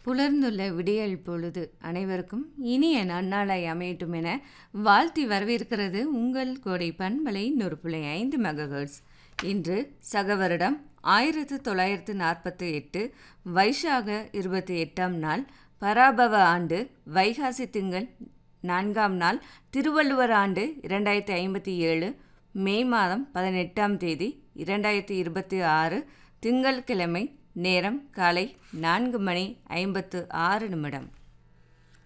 புலர்ந்துள்ள விடியல் பொழுது அனைவருக்கும் இனிய நன்னாளாய் அமையட்டும் என வாழ்த்தி வரவேற்கிறது உங்கள் கோடை பண்பலை நூறு புள்ளி ஐந்து மெகஹெர்ட்ஸ் இன்று சக வருடம் ஆயிரத்து தொள்ளாயிரத்து நாற்பத்தி எட்டு வைஷாக இருபத்தி எட்டாம் நாள் பராபவ ஆண்டு வைகாசி திங்கள் நான்காம் நாள் திருவள்ளுவர் ஆண்டு இரண்டாயிரத்தி ஐம்பத்தி ஏழு மே மாதம் பதினெட்டாம் தேதி இரண்டாயிரத்தி இருபத்தி ஆறு திங்கட்கிழமை நேரம் காலை நான்கு மணி ஐம்பத்து ஆறு நிமிடம்